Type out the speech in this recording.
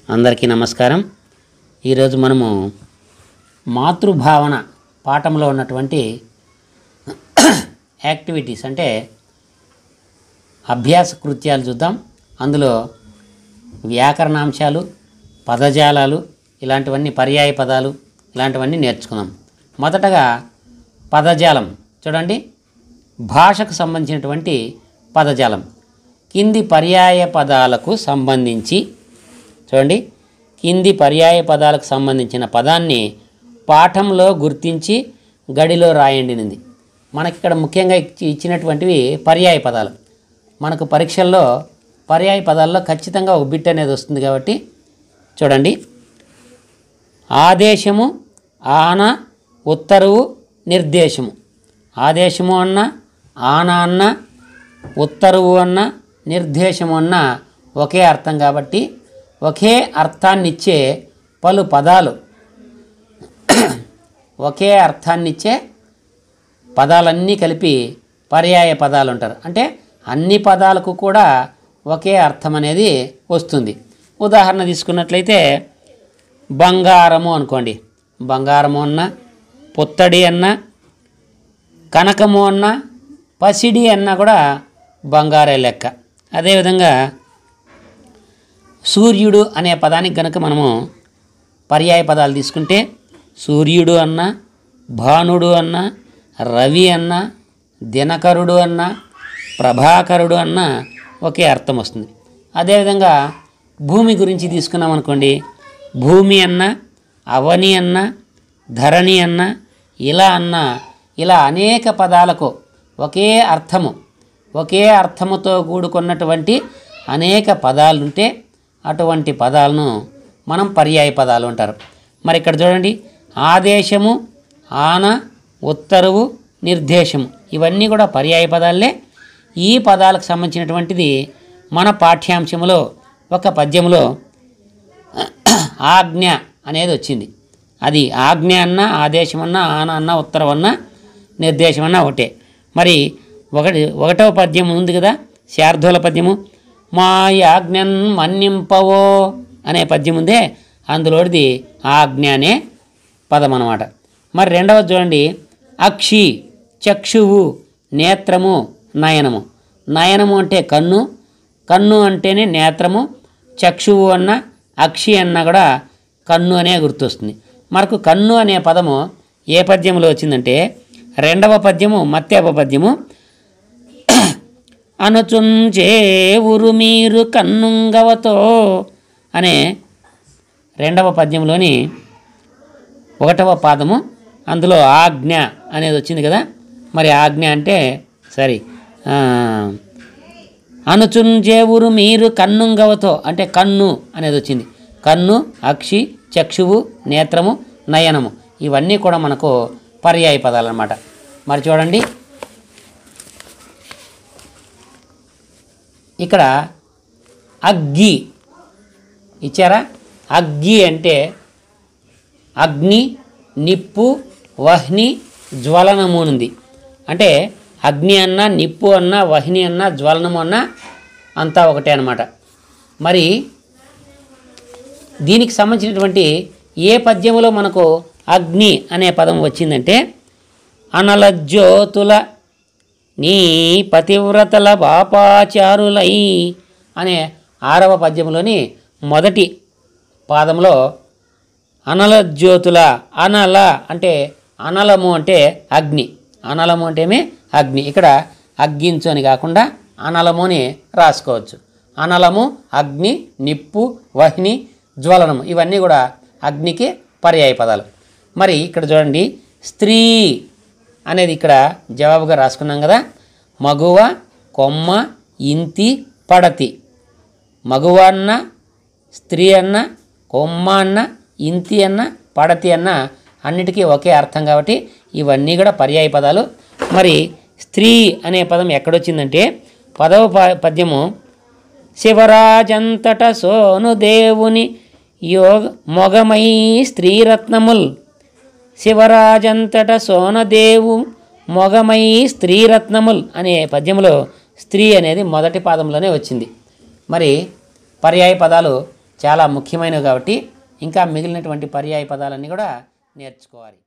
అందరికీ నమస్కారం ఈరోజు మనము మాతృభావన పాఠంలో ఉన్నటువంటి యాక్టివిటీస్ అంటే అభ్యాస కృత్యాలు చూద్దాం అందులో వ్యాకరణాంశాలు పదజాలాలు ఇలాంటివన్నీ పర్యాయ పదాలు ఇలాంటివన్నీ నేర్చుకుందాం మొదటగా పదజాలం చూడండి భాషకు సంబంధించినటువంటి పదజాలం కింది పర్యాయ పదాలకు సంబంధించి చూడండి కింది పర్యాయ పదాలకు సంబంధించిన పదాన్ని పాఠంలో గుర్తించి గడిలో రాయండినింది మనకి ఇక్కడ ముఖ్యంగా ఇచ్చి ఇచ్చినటువంటివి పర్యాయ పదాలు మనకు పరీక్షల్లో పర్యాయ పదాల్లో ఖచ్చితంగా ఒక బిట్ అనేది వస్తుంది కాబట్టి చూడండి ఆదేశము ఆన ఉత్తరువు నిర్దేశము ఆదేశము అన్న ఆన అన్న ఉత్తరువు అన్న నిర్దేశము అన్న ఒకే అర్థం కాబట్టి ఒకే అర్థాన్నిచ్చే పలు పదాలు ఒకే అర్థాన్నిచ్చే పదాలన్నీ కలిపి పర్యాయ పదాలు అంటారు అంటే అన్ని పదాలకు కూడా ఒకే అర్థం అనేది వస్తుంది ఉదాహరణ తీసుకున్నట్లయితే బంగారము అనుకోండి బంగారము అన్న పుత్తడి అన్న కనకము అన్న పసిడి అన్న కూడా బంగారే లెక్క అదేవిధంగా సూర్యుడు అనే పదానికి గనక మనము పర్యాయ పదాలు తీసుకుంటే సూర్యుడు అన్న భానుడు అన్న రవి అన్న దినకరుడు అన్న ప్రభాకరుడు అన్న ఒకే అర్థం వస్తుంది అదేవిధంగా భూమి గురించి తీసుకున్నాం అనుకోండి భూమి అన్న అవని అన్న ధరణి అన్న ఇలా అన్న ఇలా అనేక పదాలకు ఒకే అర్థము ఒకే అర్థముతో కూడుకున్నటువంటి అనేక పదాలుంటే అటువంటి పదాలను మనం పర్యాయ పదాలు అంటారు మరి ఇక్కడ చూడండి ఆదేశము ఆన ఉత్తరువు నిర్దేశము ఇవన్నీ కూడా పర్యాయ పదాలే ఈ పదాలకు సంబంధించినటువంటిది మన పాఠ్యాంశంలో ఒక పద్యంలో ఆజ్ఞ అనేది వచ్చింది అది ఆజ్ఞ అన్న ఆదేశం అన్న ఆన అన్న ఉత్తరం అన్న నిర్దేశం అన్న ఒకటే మరి ఒకటి ఒకటవ పద్యం ఉంది కదా శార్దూల పద్యము మా యాజ్ఞన్ మన్నింపవో అనే పద్యం ఉందే అందులోది ఆజ్ఞ అనే పదం అన్నమాట మరి రెండవది చూడండి అక్షి చక్షువు నేత్రము నయనము నయనము అంటే కన్ను కన్ను అంటేనే నేత్రము చక్షువు అన్న అక్షి అన్న కూడా కన్ను అనే గుర్తొస్తుంది మనకు కన్ను అనే పదము ఏ పద్యంలో వచ్చిందంటే రెండవ పద్యము మత్యాప పద్యము అనుచుంచే ఉరు మీరు కన్నుంగవతో అనే రెండవ పద్యంలోని ఒకటవ పాదము అందులో ఆజ్ఞ అనేది వచ్చింది కదా మరి ఆజ్ఞ అంటే సరి అనుచుంజేవురు మీరు కన్నుంగవతో అంటే కన్ను అనేది వచ్చింది కన్ను అక్షి చక్షువు నేత్రము నయనము ఇవన్నీ కూడా మనకు పర్యాయ పదాలు అన్నమాట మరి చూడండి ఇక్కడ అగ్గి ఇచ్చారా అగ్గి అంటే అగ్ని నిప్పు వహ్ని జ్వలనము ఉంది అంటే అగ్ని అన్న నిప్పు అన్న వహ్ని అన్న జ్వలనము అన్న అంతా ఒకటే అన్నమాట మరి దీనికి సంబంధించినటువంటి ఏ పద్యములో మనకు అగ్ని అనే పదం వచ్చిందంటే అనల జ్యోతుల నీ పతివ్రతల పాపాచారులై అనే ఆరవ పద్యంలోని మొదటి పాదంలో అనల జ్యోతుల అనల అంటే అనలము అంటే అగ్ని అనలము అంటేమే అగ్ని ఇక్కడ అగ్గించు అని కాకుండా అనలము అని రాసుకోవచ్చు అనలము అగ్ని నిప్పు వహ్ని జ్వలనము ఇవన్నీ కూడా అగ్నికి పర్యాయ పదాలు మరి ఇక్కడ చూడండి స్త్రీ అనేది ఇక్కడ జవాబుగా రాసుకున్నాం కదా మగువ కొమ్మ ఇంతి పడతి మగువ అన్న స్త్రీ అన్న కొమ్మ అన్న ఇంతి అన్న పడతి అన్న అన్నిటికీ ఒకే అర్థం కాబట్టి ఇవన్నీ కూడా పర్యాయ పదాలు మరి స్త్రీ అనే పదం ఎక్కడొచ్చిందంటే పదవ ప- పద్యము శివరాజంతట సోను దేవుని యోగ మొగమై స్త్రీరత్నముల్ శివరాజంతట సోనదేవు మొగమై స్త్రీరత్నముల్ అనే పద్యంలో స్త్రీ అనేది మొదటి పాదంలోనే వచ్చింది మరి పర్యాయ పదాలు చాలా ముఖ్యమైనవి కాబట్టి ఇంకా మిగిలినటువంటి పర్యాయ పదాలన్నీ కూడా నేర్చుకోవాలి